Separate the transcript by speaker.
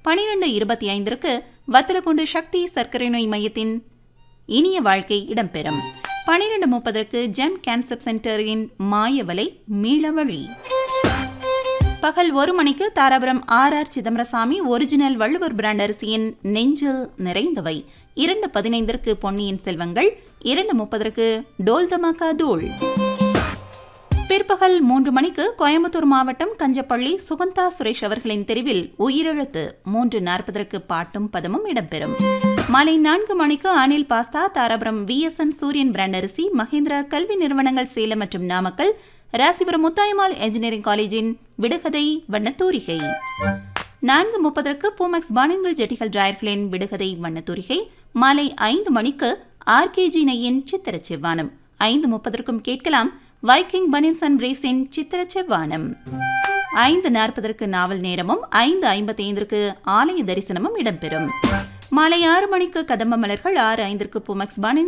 Speaker 1: பனிரெண்டு இருபத்தி ஐந்திற்கு வத்தலக்குண்டு சக்தி சர்க்கரை நோய் மையத்தின் இனிய வாழ்க்கை இடம்பெறும் பனிரெண்டு முப்பதற்கு ஜெம் கேன்சர் சென்டரின் மாயவலை மீளவழி பகல் ஒரு மணிக்கு Dharapuram R R Chidambarasamy original Valluvar brand அரிசியின் நெஞ்சில் நிறைந்தவை இரண்டு பதினைந்திற்கு பொன்னியின் செல்வங்கள் இரண்டு முப்பதற்கு டோல் தமாக்கா தூள் பிற்பகல் மூன்று மணிக்கு கோயம்புத்தூர் மாவட்டம் கஞ்சப்பள்ளி சுகந்தா சுரேஷ் அவர்களின் தெரிவில் உயிரெழுத்து மூன்று நாற்பதற்கு பாட்டும் பதமும் இடம்பெறும் மாலை நான்கு மணிக்கு Anil pasta Dharapuram VSN Suryan brand அரிசி மகேந்திரா கல்வி நிறுவனங்கள் சேலம் மற்றும் நாமக்கல் ராசிபுரம் முத்தாயம்மாள் என்ஜினியரிங் காலேஜின் விடுகதை வண்ணத்தூரிகை நான்கு முப்பதற்கு பூமெக்ஸ் பானங்கள் ஜெட்டிகள் டிராயர்களின் விடுகதை வண்ணத்தூரிகை மாலை ஐந்து மணிக்கு ஆர்கேஜி நெய்யின் சித்திர செவ்வானம் ஐந்து முப்பதற்கும் கேட்கலாம் வைக்கிங் பனின்ஸ் அண்ட் பிரீஃப்ஸின் சித்திர செவ்வானம் ஐந்து நாற்பதற்கு நாவல் நேரமும் ஐந்து ஐம்பத்தி ஐந்திற்கு ஆலய தரிசனமும் இடம்பெறும் மாலை ஆறு மணிக்கு கதம்ப மலர்கள் ஆறு ஐந்திற்கு பூமெக்ஸ் பானின்